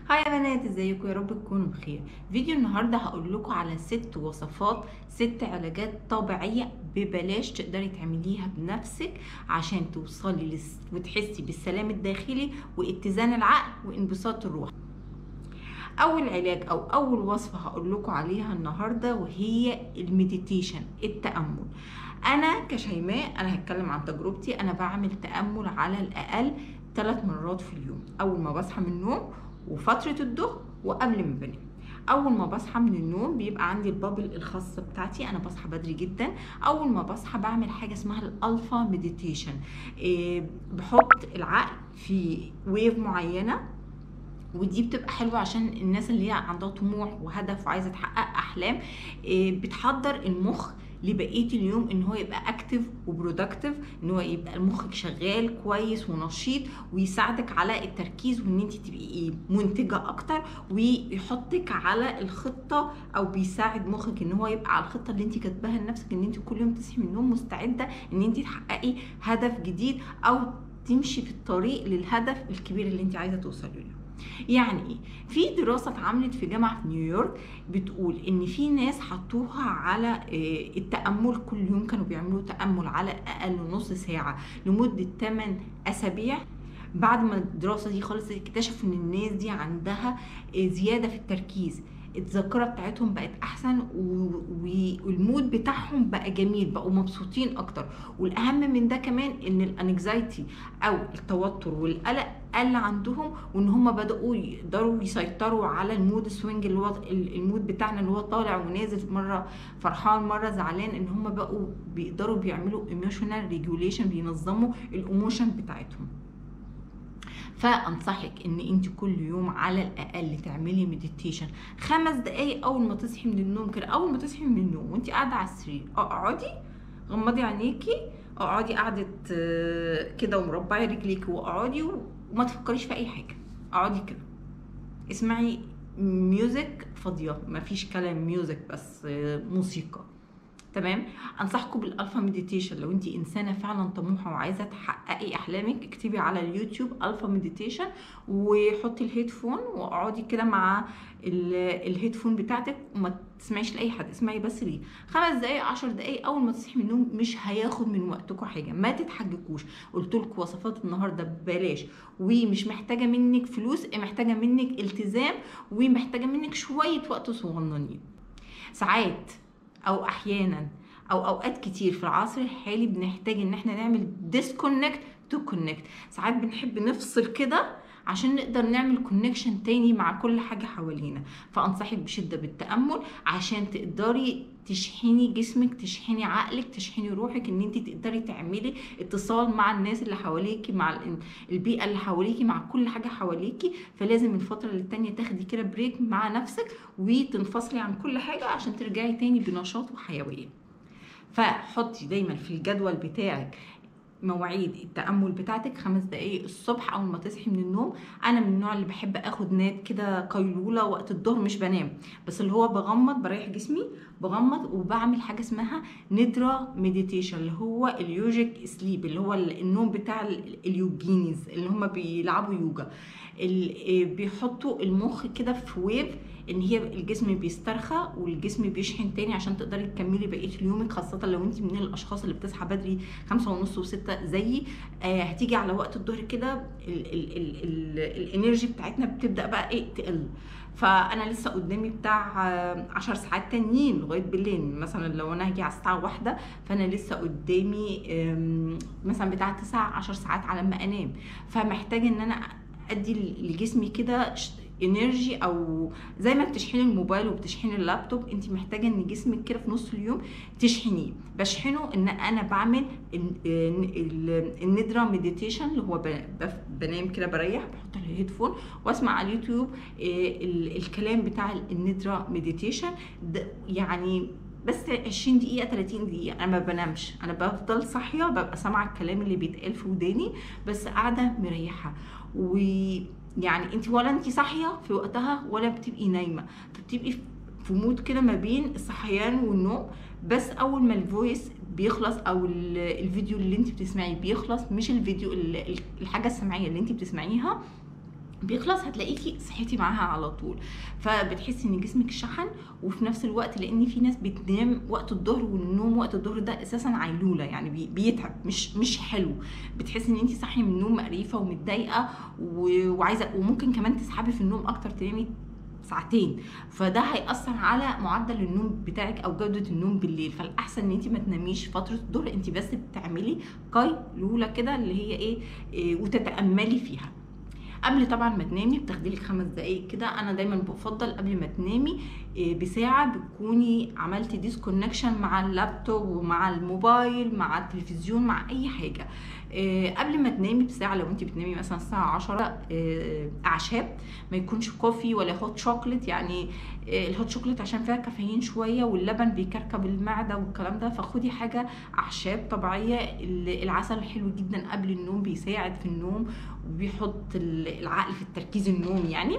هاي يا بنات ازيكم يا رب تكونوا بخير فيديو النهارده هقول لكم على ست وصفات ست علاجات طبيعيه ببلاش تقدري تعمليها بنفسك عشان توصلي لس... وتحسي بالسلام الداخلي واتزان العقل وانبساط الروح اول علاج او اول وصفه هقول لكم عليها النهارده وهي المديتيشن التامل انا كشيماء انا هتكلم عن تجربتي انا بعمل تامل على الاقل ثلاث مرات في اليوم اول ما بصحى من النوم وفتره الظهر وقبل ما بنام اول ما بصحى من النوم بيبقى عندي البابل الخاصه بتاعتي انا بصحى بدري جدا اول ما بصحى بعمل حاجه اسمها الالفا مديتيشن إيه بحط العقل في ويف معينه ودي بتبقى حلوه عشان الناس اللي هي عندها طموح وهدف وعايزه تحقق احلام إيه بتحضر المخ لبقيه اليوم ان هو يبقى اكتف وبرودكتيف ان هو يبقى مخك شغال كويس ونشيط ويساعدك على التركيز وان انت تبقي ايه منتجه اكتر ويحطك على الخطه او بيساعد مخك ان هو يبقى على الخطه اللي انت كاتباها لنفسك ان انت كل يوم تصحي من النوم مستعده ان انت تحققي هدف جديد او تمشي في الطريق للهدف الكبير اللي انت عايزه توصلي له يعني ايه في دراسه اتعملت في جامعه في نيويورك بتقول ان في ناس حطوها على التامل كل يوم كانوا بيعملوا تامل على الاقل نص ساعه لمده 8 اسابيع بعد ما الدراسه دي خلصت اكتشفوا ان الناس دي عندها زياده في التركيز الذاكره بتاعتهم بقت احسن والمود بتاعهم بقى جميل بقوا مبسوطين اكتر والاهم من ده كمان ان الانكزايتي او التوتر والقلق قل عندهم وان هم بداوا يقدروا يسيطروا على المود سوينج اللي هو المود بتاعنا اللي هو طالع ونازل مره فرحان مره زعلان ان هم بقوا بيقدروا بيعملوا ايموشنال ريجوليشن بينظموا الايموشن بتاعتهم فانصحك ان انت كل يوم على الاقل تعملي مديتيشن خمس دقايق اول ما تصحي من النوم كده اول ما تصحي من النوم وانت قاعده على السرير اقعدي غمضي عينيكي اقعدي قعده كده ومربعي رجليكي واقعدي وما تفكريش في اي حاجه اقعدي كده اسمعي ميوزك فاضيه مفيش كلام ميوزك بس موسيقى تمام انصحكم بالالفا مديتيشن لو انت انسانه فعلا طموحه وعايزه تحققي احلامك اكتبي على اليوتيوب الفا مديتيشن وحطي الهيدفون واقعدي كده مع الهيدفون بتاعتك وما تسمعيش لاي حد اسمعي بس ليه خمس دقايق عشر دقايق اول ما تصحي من النوم مش هياخد من وقتكم حاجه ما تتحججوش قلت لكم وصفات النهارده ببلاش ومش محتاجه منك فلوس محتاجه منك التزام ومحتاجه منك شويه وقت صغننين ساعات او احيانا او اوقات كتير في العصر الحالي بنحتاج ان احنا نعمل ديسكونكت تو كونكت ساعات بنحب نفصل كده عشان نقدر نعمل كونكشن تاني مع كل حاجه حوالينا فانصحك بشده بالتامل عشان تقدري تشحني جسمك تشحني عقلك تشحني روحك ان انت تقدري تعملي اتصال مع الناس اللي حواليكي مع البيئه اللي حواليكي مع كل حاجه حواليكي فلازم من فتره للتانيه تاخدي كده بريك مع نفسك وتنفصلي عن كل حاجه عشان ترجعي تاني بنشاط وحيويه فحطي دايما في الجدول بتاعك مواعيد التامل بتاعتك خمس دقايق الصبح اول ما تصحي من النوم انا من النوع اللي بحب اخد نات كده قيلوله وقت الظهر مش بنام بس اللي هو بغمض بريح جسمي بغمض وبعمل حاجه اسمها ندرا مديتيشن اللي هو اليوجيك سليب اللي هو النوم بتاع اليوجينيز اللي هم بيلعبوا يوجا بيحطوا المخ كده في ويف ان هي الجسم بيسترخى والجسم بيشحن تاني عشان تقدري تكملي بقيه يومك خاصه لو انت من الاشخاص اللي بتصحى بدري خمسة ونص وستة زيي آه هتيجي على وقت الظهر كده الانرجي بتاعتنا بتبدا بقى ايه تقل فانا لسه قدامي بتاع عشر ساعات تانيين لغايه بالليل مثلا لو انا هاجي على الساعه واحدة فانا لسه قدامي مثلا بتاع تسع عشر ساعات على ما انام فمحتاجه ان انا ادي لجسمي كده انرجي او زي ما بتشحني الموبايل وبتشحني اللابتوب انت محتاجه ان جسمك كده في نص اليوم تشحنيه بشحنه ان انا بعمل الندرا مديتيشن اللي هو بنام كده بريح بحط الهيدفون واسمع على اليوتيوب الكلام بتاع الندرا مديتيشن يعني بس 20 دقيقة 30 دقيقة أنا ما بنامش أنا بفضل صاحية ببقى سامعة الكلام اللي بيتقال في وداني بس قاعدة مريحة و يعني انت ولا انت صاحيه في وقتها ولا بتبقي نايمه فبتبقي في مود كده ما بين الصحيان والنوم بس اول ما الفويس بيخلص او الفيديو اللي انت بتسمعيه بيخلص مش الفيديو الحاجه السمعيه اللي انت بتسمعيها بيخلص هتلاقيكي صحيتي معاها على طول فبتحسي ان جسمك شحن وفي نفس الوقت لان في ناس بتنام وقت الظهر والنوم وقت الظهر ده اساسا عيلوله يعني بي- بيتعب مش مش حلو بتحسي ان انت صاحيه من النوم مقريفه ومتضايقه و- وعايزه وممكن كمان تسحبي في النوم اكتر تنامي ساعتين فده هيأثر على معدل النوم بتاعك او جودة النوم بالليل فالاحسن ان انت ما تناميش فترة الظهر انت بس بتعملي قيلولة كده اللي هي ايه, إيه وتتأملي فيها قبل طبعا ما تنامي بتاخدي لك خمس دقايق كده انا دايما بفضل قبل ما تنامي إيه، بساعه بتكوني عملتي ديسكونكشن مع اللابتوب ومع الموبايل مع التلفزيون مع اي حاجه إيه، قبل ما تنامي بساعه لو انت بتنامي مثلا الساعه 10 إيه، اعشاب ما يكونش كوفي ولا هوت شوكليت يعني إيه، الهوت شوكليت عشان فيها كافيين شويه واللبن بيكركب المعده والكلام ده فخدي حاجه اعشاب طبيعيه ال- العسل حلو جدا قبل النوم بيساعد في النوم وبيحط ال- العقل في التركيز النوم يعني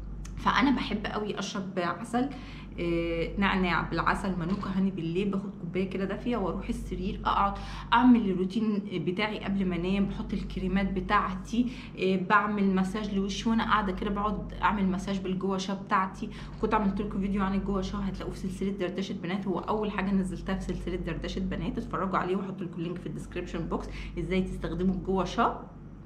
فانا بحب قوي اشرب عسل آه، نعناع بالعسل مانوكا هاني بالليل باخد كوبايه كده دافيه واروح السرير اقعد اعمل الروتين بتاعي قبل ما انام بحط الكريمات بتاعتي آه، بعمل مساج لوشي وانا قاعده كده بقعد اعمل مساج بالجوا شا بتاعتي كنت عملت لكم فيديو عن الجوا شا هتلاقوه في سلسله دردشه بنات هو اول حاجه نزلتها في سلسله دردشه بنات اتفرجوا عليه واحط لكم اللينك في الديسكربشن بوكس ازاي تستخدموا الجوا شا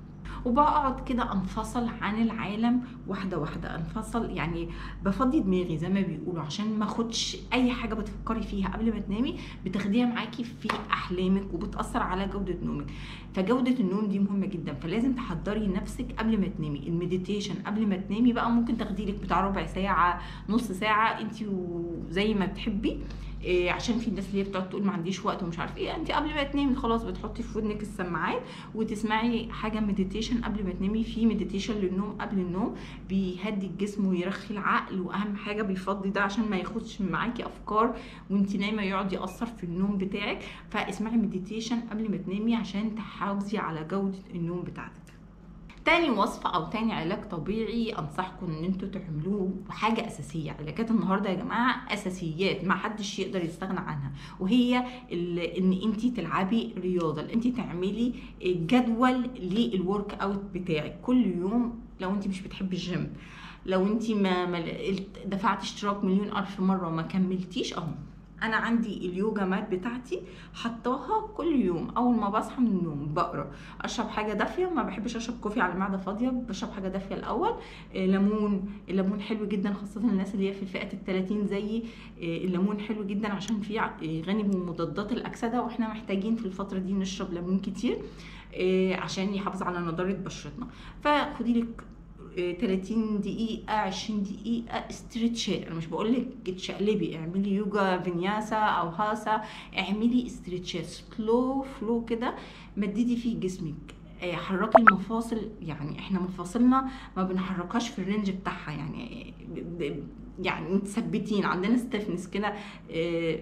وبقعد كده انفصل عن العالم واحده واحده انفصل يعني بفضي دماغي زي ما بيقولوا عشان ما اخدش اي حاجه بتفكري فيها قبل ما تنامي بتاخديها معاكي في احلامك وبتاثر على جوده نومك فجوده النوم دي مهمه جدا فلازم تحضري نفسك قبل ما تنامي المديتيشن قبل ما تنامي بقى ممكن تاخدي لك بتاع ربع ساعه نص ساعه انت وزي ما بتحبي إيه عشان في الناس اللي هي بتقعد تقول ما عنديش وقت ومش عارف ايه انت قبل ما تنامي خلاص بتحطي في ودنك السماعات وتسمعي حاجه مديتيشن قبل ما تنامي في مديتيشن للنوم قبل النوم بيهدي الجسم ويرخي العقل واهم حاجه بيفضي ده عشان ما ياخدش معاكي افكار وانت نايمه يقعد ياثر في النوم بتاعك فاسمعي مديتيشن قبل ما تنامي عشان تحافظي على جوده النوم بتاعتك تاني وصفة أو تاني علاج طبيعي أنصحكم إن انتوا تعملوه حاجة أساسية علاجات النهاردة يا جماعة أساسيات ما حدش يقدر يستغنى عنها وهي ال- إن انتي تلعبي رياضة إن انتي تعملي جدول للورك أوت بتاعك كل يوم لو انتي مش بتحبي الجيم لو انتي ما ما دفعت اشتراك مليون ألف مرة وما كملتيش أهو انا عندي اليوجا مات بتاعتي حطاها كل يوم اول ما بصحى من النوم بقرا اشرب حاجه دافيه ما بحبش اشرب كوفي على معده فاضيه بشرب حاجه دافيه الاول آه، ليمون الليمون حلو جدا خاصه الناس اللي هي في فئه ال 30 زيي آه، الليمون حلو جدا عشان فيه ع- آه، غني بمضادات الاكسده واحنا محتاجين في الفتره دي نشرب ليمون كتير آه، عشان يحافظ على نضاره بشرتنا فخدي لك آه، 30 دقيقة 20 دقيقة استرتشات انا مش بقول لك اتشقلبي اعملي يوجا فينياسا او هاسا اعملي استرتشات سلو فلو كده مددي فيه جسمك آه، حركي المفاصل يعني احنا مفاصلنا ما بنحركهاش في الرينج بتاعها يعني ب- ب- يعني متثبتين عندنا ستيفنس كده آه،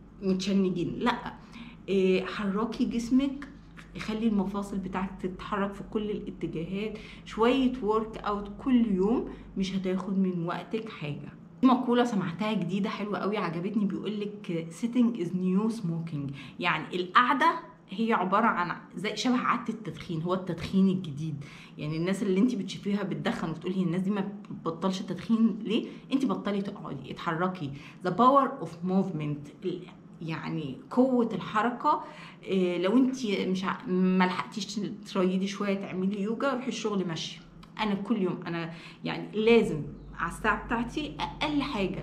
متشنجين لا آه، حركي جسمك خلي المفاصل بتاعتك تتحرك في كل الاتجاهات شوية ورك اوت كل يوم مش هتاخد من وقتك حاجة في مقولة سمعتها جديدة حلوة قوي عجبتني بيقولك sitting is new smoking يعني القعدة هي عبارة عن زي شبه عادة التدخين هو التدخين الجديد يعني الناس اللي انت بتشوفيها بتدخن وتقولي الناس دي ما بتبطلش تدخين ليه انت بطلي تقعدي اتحركي the power of movement يعني قوة الحركة إيه، لو انت مش ع... ما لحقتيش تريدي شوية تعملي يوجا روحي الشغل ماشي انا كل يوم انا يعني لازم على الساعة بتاعتي اقل حاجة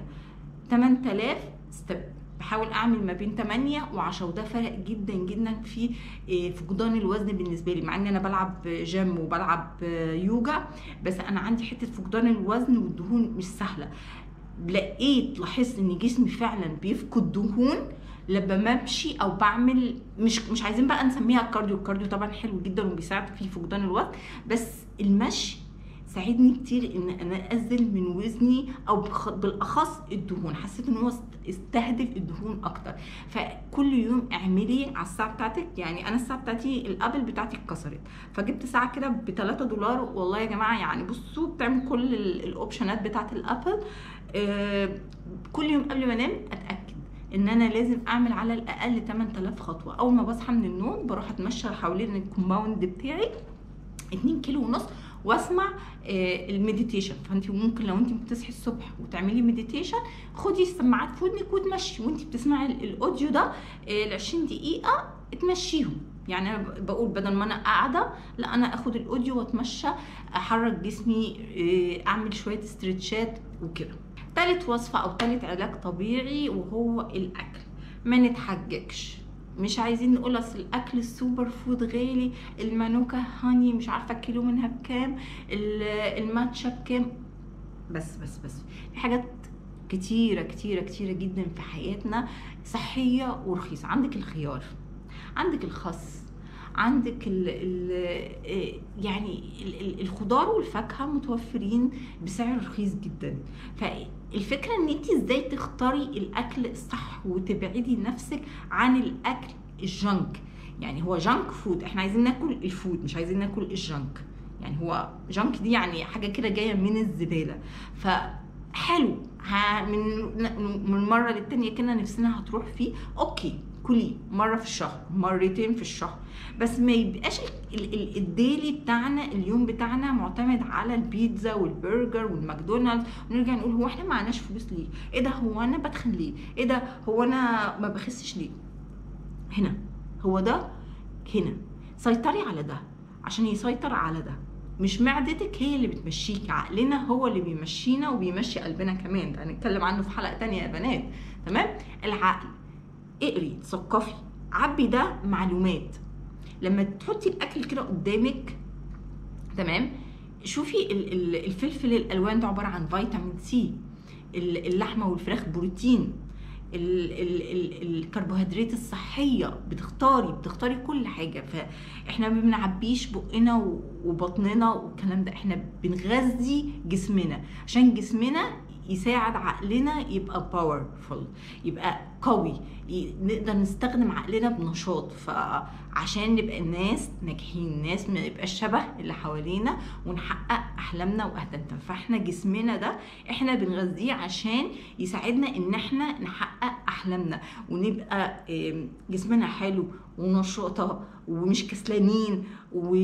8000 ستيب بحاول اعمل ما بين 8 و10 وده فرق جدا جدا في إيه، فقدان الوزن بالنسبه لي مع ان انا بلعب جيم وبلعب يوجا بس انا عندي حته فقدان الوزن والدهون مش سهله لقيت لاحظت ان جسمي فعلا بيفقد دهون لما بمشي او بعمل مش مش عايزين بقى نسميها الكارديو الكارديو طبعا حلو جدا وبيساعد في فقدان الوزن بس المشي ساعدني كتير ان انا انزل من وزني او بخ- بالاخص الدهون حسيت ان هو است- استهدف الدهون اكتر فكل يوم اعملي على الساعه بتاعتك يعني انا الساعه بتاعتي الابل بتاعتي اتكسرت فجبت ساعه كده ب 3 دولار والله يا جماعه يعني بصوا بتعمل كل ال- الاوبشنات بتاعت الابل آه، كل يوم قبل ما انام اتاكد ان انا لازم اعمل على الاقل 8000 خطوه اول ما بصحى من النوم بروح اتمشى حوالين الكومباوند بتاعي 2 كيلو ونص واسمع آه، المديتيشن فانت ممكن لو انت بتصحي الصبح وتعملي مديتيشن خدي السماعات في ودنك وتمشي وانت بتسمعي ال- الاوديو ده ال 20 دقيقه تمشيهم يعني انا ب- بقول بدل ما انا قاعده لا انا اخد الاوديو واتمشى احرك جسمي آه، اعمل شويه استرتشات وكده تالت وصفه او تالت علاج طبيعي وهو الاكل ما نتحججش مش عايزين نقول اصل الاكل السوبر فود غالي المانوكا هاني مش عارفه الكيلو منها بكام ال- الماتشا بكام بس بس بس في حاجات كتيره كتيره كتيره جدا في حياتنا صحيه ورخيصه عندك الخيار عندك الخس عندك ال ال يعني ال- ال- الخضار والفاكهه متوفرين بسعر رخيص جدا فالفكره ان انت ازاي تختاري الاكل الصح وتبعدي نفسك عن الاكل الجنك يعني هو جنك فود احنا عايزين ناكل الفود مش عايزين ناكل الجنك يعني هو جنك دي يعني حاجه كده جايه من الزباله فحلو ها من من مره للتانيه كده نفسنا هتروح فيه اوكي كلي مره في الشهر مرتين في الشهر بس ما يبقاش ال- ال- الديلي بتاعنا اليوم بتاعنا معتمد على البيتزا والبرجر والماكدونالدز ونرجع نقول هو احنا معناش فلوس ليه ايه ده هو انا بدخن ليه ايه ده هو انا ما بخسش ليه هنا هو ده هنا سيطري على ده عشان يسيطر على ده مش معدتك هي اللي بتمشيك عقلنا هو اللي بيمشينا وبيمشي قلبنا كمان ده هنتكلم عنه في حلقه تانية يا بنات تمام العقل اقري ثقفي عبي ده معلومات لما تحطي الاكل كده قدامك تمام شوفي ال- ال- الفلفل الالوان ده عباره عن فيتامين سي ال- اللحمه والفراخ بروتين ال ال ال الكربوهيدرات الصحيه بتختاري بتختاري كل حاجه فاحنا ما بنعبيش بقنا و- وبطننا والكلام ده احنا بنغذي جسمنا عشان جسمنا يساعد عقلنا يبقى باورفul يبقى قوي ي- نقدر نستخدم عقلنا بنشاط فعشان نبقى ناس ناجحين ناس ما نبقاش شبه اللي حوالينا ونحقق احلامنا واهدافنا فاحنا جسمنا ده احنا بنغذيه عشان يساعدنا ان احنا نحقق احلامنا ونبقى آم، جسمنا حلو ونشاطه ومش كسلانين و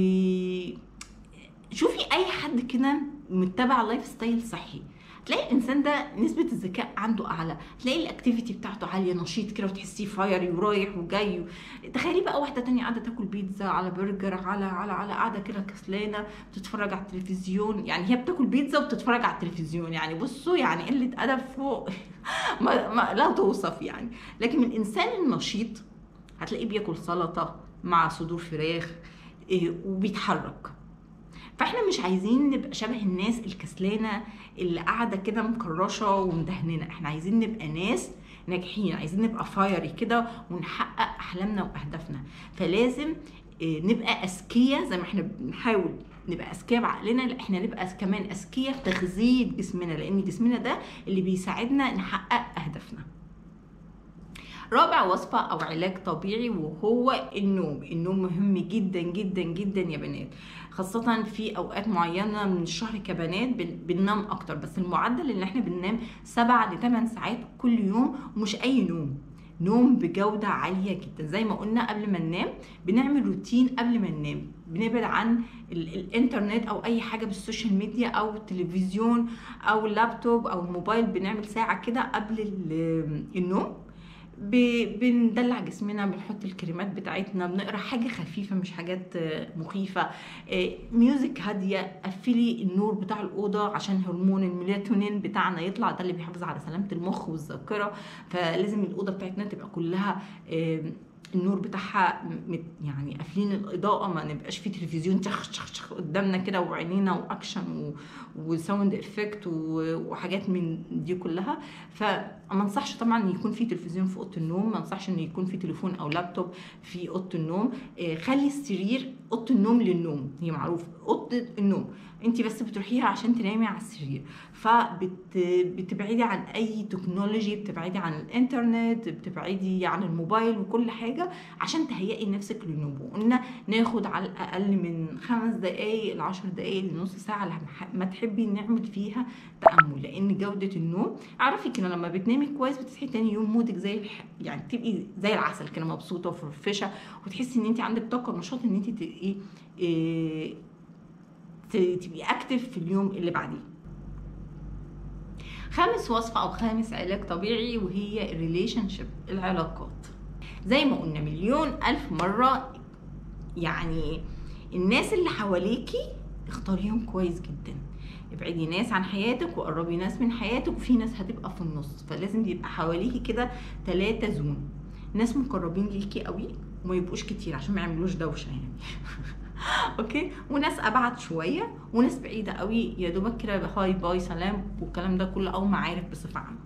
شوفي اي حد كده متبع لايف ستايل صحي تلاقي الانسان ده نسبه الذكاء عنده اعلى تلاقي الاكتيفيتي بتاعته عاليه نشيط كده وتحسيه فايري ورايح وجاي تخيلي بقى واحده تانية قاعده تاكل بيتزا على برجر على على على قاعده كده كسلانه بتتفرج على التلفزيون يعني هي بتاكل بيتزا وبتتفرج على التلفزيون يعني بصوا يعني قله ادب فوق ما, ما لا توصف يعني لكن الانسان النشيط هتلاقيه بياكل سلطه مع صدور فراخ إيه، وبيتحرك فاحنا مش عايزين نبقى شبه الناس الكسلانه اللي قاعده كده مكرشه ومدهننه احنا عايزين نبقى ناس ناجحين عايزين نبقى فايري كده ونحقق احلامنا واهدافنا فلازم آه، نبقى اذكياء زي ما احنا بنحاول نبقى اذكياء بعقلنا لا احنا نبقى كمان اذكياء في تغذيه جسمنا لان جسمنا ده اللي بيساعدنا نحقق اهدافنا رابع وصفة أو علاج طبيعي وهو النوم النوم مهم جدا جدا جدا يا بنات خاصة في أوقات معينة من الشهر كبنات بن- بننام أكتر بس المعدل اللي احنا بننام سبع لثمان ساعات كل يوم ومش أي نوم نوم بجودة عالية جدا زي ما قلنا قبل ما ننام بنعمل روتين قبل ما ننام بنبعد عن ال- الانترنت او اي حاجه بالسوشيال ميديا او التلفزيون او اللابتوب او الموبايل بنعمل ساعه كده قبل ال- النوم ب- بندلع جسمنا بنحط الكريمات بتاعتنا بنقرا حاجه خفيفه مش حاجات آه، مخيفه آه، ميوزك هاديه قفلي النور بتاع الاوضه عشان هرمون الميلاتونين بتاعنا يطلع ده اللي بيحافظ على سلامه المخ والذاكره فلازم الاوضه بتاعتنا تبقى كلها آه، النور بتاعها مت- يعني قافلين الاضاءه ما نبقاش في تلفزيون شخ شخ شخ قدامنا كده وعينينا واكشن و- وساوند افكت و- وحاجات من دي كلها فما انصحش طبعا يكون في تلفزيون في اوضه النوم ما انصحش ان يكون في تليفون او لابتوب في اوضه النوم آه، خلي السرير اوضه النوم للنوم هي معروف اوضه النوم انت بس بتروحيها عشان تنامي على السرير فبتبعدي عن اي تكنولوجي بتبعدي عن الانترنت بتبعدي عن الموبايل وكل حاجه عشان تهيئي نفسك للنوم وقلنا ناخد على الاقل من خمس دقائق لعشر دقائق لنص ساعه لما ما تحبي نعمل فيها تامل لان جوده النوم اعرفي كده لما بتنامي كويس بتصحي تاني يوم مودك زي الح... يعني تبقي زي العسل كده مبسوطه وفرفشه وتحسي ان انت عندك طاقه ونشاط ان انت تبقي إيه تبقي اكتف في اليوم اللي بعديه خامس وصفة أو خامس علاج طبيعي وهي الريليشن شيب العلاقات زي ما قلنا مليون ألف مرة يعني الناس اللي حواليكي اختاريهم كويس جدا ابعدي ناس عن حياتك وقربي ناس من حياتك وفي ناس هتبقى في النص فلازم يبقى حواليكي كده ثلاثة زون ناس مقربين ليكي قوي وما يبقوش كتير عشان ما يعملوش دوشه يعني اوكي وناس ابعد شويه وناس بعيده قوي يا دوبك كده هاي باي سلام والكلام ده كله او معارف بصفه عامه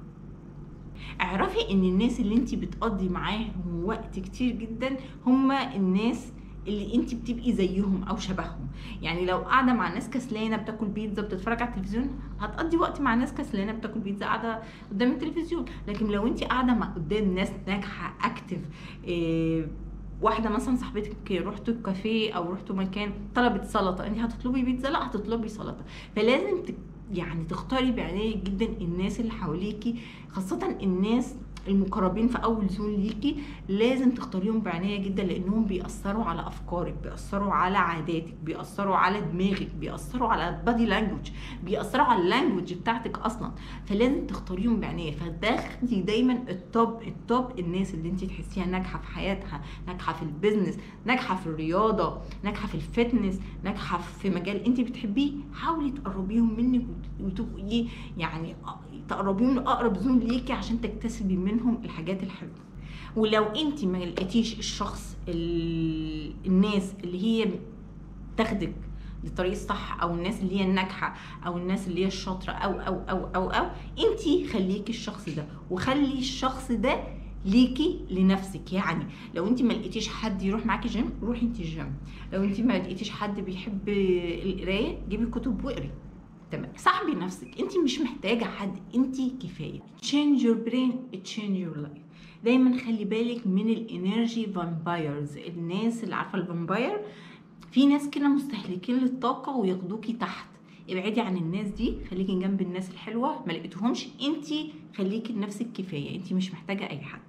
اعرفي ان الناس اللي انت بتقضي معاهم وقت كتير جدا هما الناس اللي انت بتبقي زيهم او شبههم يعني لو قاعده مع ناس كسلانه بتاكل بيتزا بتتفرج على التلفزيون هتقضي وقت مع ناس كسلانه بتاكل بيتزا قاعده قدام التلفزيون لكن لو انت قاعده مع قدام ناس ناجحه اكتف إيه واحده مثلا صاحبتك رحتوا كافيه او رحتوا مكان طلبت سلطه انت هتطلبي بيتزا لا هتطلبي سلطه فلازم يعني تختاري بعنايه جدا الناس اللي حواليكي خاصه الناس المقربين في اول زون ليكي لازم تختاريهم بعنايه جدا لانهم بيأثروا على افكارك بيأثروا على عاداتك بيأثروا على دماغك بيأثروا على البادي لانجوج بيأثروا على اللانجوج بتاعتك اصلا فلازم تختاريهم بعنايه فتاخدي دايما التوب التوب الناس اللي انت تحسيها ناجحه في حياتها ناجحه في البيزنس ناجحه في الرياضه ناجحه في الفتنس ناجحه في مجال انت بتحبيه حاولي تقربيهم منك وتبقي يعني تقربيهم لاقرب زون ليكي عشان تكتسبي منهم الحاجات الحلوه ولو انت ما لقيتيش الشخص الناس اللي هي تاخدك للطريق الصح او الناس اللي هي الناجحه او الناس اللي هي الشاطره او او او او او انت خليكي الشخص ده وخلي الشخص ده ليكي لنفسك يعني لو انت ما لقيتيش حد يروح معاكي جيم روحي انت الجيم لو انت ما لقيتيش حد بيحب القرايه جيبي كتب واقري تمام صاحبي نفسك انت مش محتاجه حد انت كفايه change your brain change your life دايما خلي بالك من الانرجي فامبايرز الناس اللي عارفه الفامباير في ناس كده مستهلكين للطاقه وياخدوكي تحت ابعدي عن الناس دي خليكي جنب الناس الحلوه ما لقيتهمش انت خليكي لنفسك كفايه انت مش محتاجه اي حد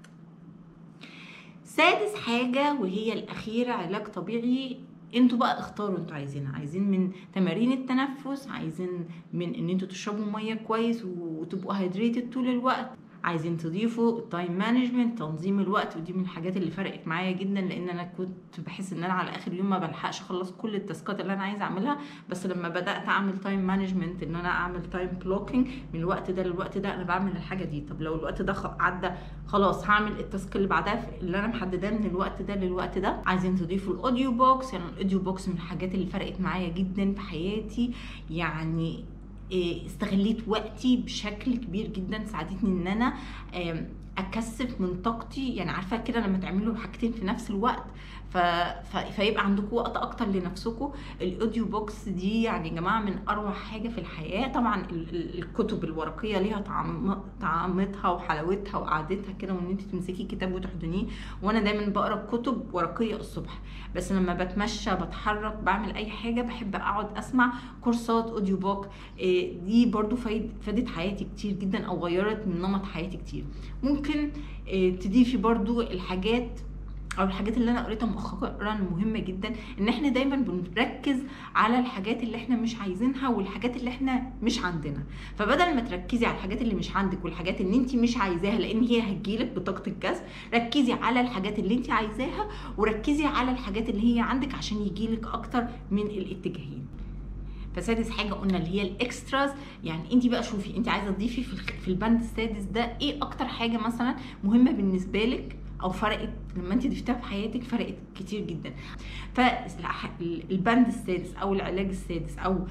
سادس حاجه وهي الاخيره علاج طبيعي انتوا بقى اختاروا انتوا عايزينها عايزين من تمارين التنفس عايزين من ان انتوا تشربوا ميه كويس وتبقوا هيدريتد طول الوقت عايزين تضيفوا التايم مانجمنت تنظيم الوقت ودي من الحاجات اللي فرقت معايا جدا لان انا كنت بحس ان انا على اخر يوم ما بلحقش اخلص كل التاسكات اللي انا عايزه اعملها بس لما بدات اعمل تايم مانجمنت ان انا اعمل تايم بلوكينج من الوقت ده للوقت ده انا بعمل الحاجه دي طب لو الوقت ده عدى خلاص هعمل التاسك اللي بعدها اللي انا محدداه من الوقت ده للوقت ده عايزين تضيفوا الاوديو بوكس يعني الاوديو بوكس من الحاجات اللي فرقت معايا جدا في حياتي يعني إيه، استغليت وقتي بشكل كبير جدا ساعدتني ان انا اكثف من طاقتي يعني عارفه كده لما تعملوا حاجتين في نفس الوقت ف... ف... فيبقى عندكم وقت اكتر لنفسكم الاوديو بوكس دي يعني يا جماعه من اروع حاجه في الحياه طبعا الكتب الورقيه ليها طعم طعمتها وحلاوتها وقعدتها كده وان انت تمسكي كتاب وتحضنيه وانا دايما بقرا كتب ورقيه الصبح بس لما بتمشى بتحرك بعمل اي حاجه بحب اقعد اسمع كورسات اوديو بوك إيه، دي برضو فادت حياتي كتير جدا او غيرت من نمط حياتي كتير ممكن إيه، تضيفي برضو الحاجات او الحاجات اللي انا قريتها مؤخرا مهمه جدا ان احنا دايما بنركز على الحاجات اللي احنا مش عايزينها والحاجات اللي احنا مش عندنا فبدل ما تركزي على الحاجات اللي مش عندك والحاجات اللي انت مش عايزاها لان هي هتجيلك بطاقه الجذب ركزي على الحاجات اللي انت عايزاها وركزي على الحاجات اللي هي عندك عشان يجيلك اكتر من الاتجاهين فسادس حاجه قلنا اللي هي الاكستراز يعني انت بقى شوفي انت عايزه تضيفي في البند السادس ده ايه اكتر حاجه مثلا مهمه بالنسبه لك او فرقت لما انت ضفتها في حياتك فرقت كتير جدا فالبند السادس او العلاج السادس او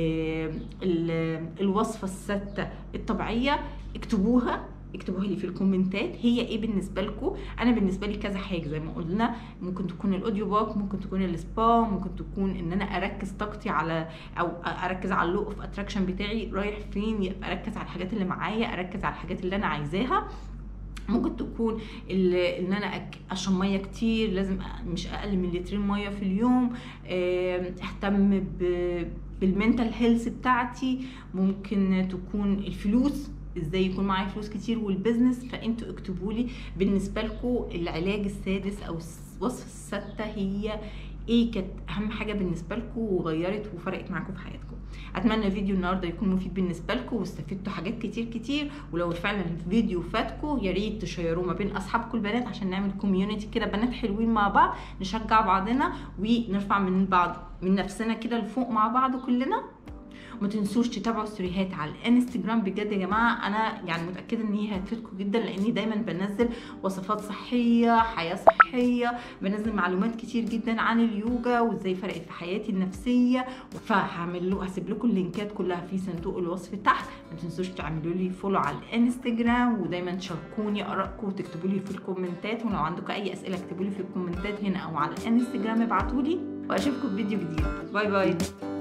الوصفه السادسه الطبيعيه اكتبوها اكتبوها لي في الكومنتات هي ايه بالنسبه لكم انا بالنسبه لي كذا حاجه زي ما قلنا ممكن تكون الاوديو بوك ممكن تكون السبا ممكن تكون ان انا اركز طاقتي على او اركز على اللو اوف اتراكشن بتاعي رايح فين اركز على الحاجات اللي معايا اركز على الحاجات اللي انا عايزاها ممكن تكون ان انا اشرب ميه كتير لازم مش اقل من لترين ميه في اليوم اهتم بالمنتال هيلث بتاعتي ممكن تكون الفلوس ازاي يكون معايا فلوس كتير والبيزنس فانتوا اكتبوا لي بالنسبه لكم العلاج السادس او الوصفه السادسه هي ايه كانت اهم حاجه بالنسبه لكم وغيرت وفرقت معاكم في حياتكم اتمنى فيديو النهارده يكون مفيد بالنسبه لكم واستفدتوا حاجات كتير كتير ولو فعلا الفيديو فاتكم يا ريت تشيروه ما بين اصحابكم البنات عشان نعمل كوميونتي كده بنات حلوين مع بعض نشجع بعضنا ونرفع من بعض من نفسنا كده لفوق مع بعض كلنا وما تنسوش تتابعوا ستوريهات على الانستجرام بجد يا جماعه انا يعني متاكده ان هي هتفيدكم جدا لاني دايما بنزل وصفات صحيه حياه صحيه بنزل معلومات كتير جدا عن اليوجا وازاي فرقت في حياتي النفسيه فهعمل له هسيب لكم اللينكات كلها في صندوق الوصف تحت ما تنسوش تعملوا لي فولو على الانستجرام ودايما تشاركوني ارائكم وتكتبوا لي في الكومنتات ولو عندكم اي اسئله اكتبوا لي في الكومنتات هنا او على الانستجرام ابعتوا لي واشوفكم في فيديو جديد باي باي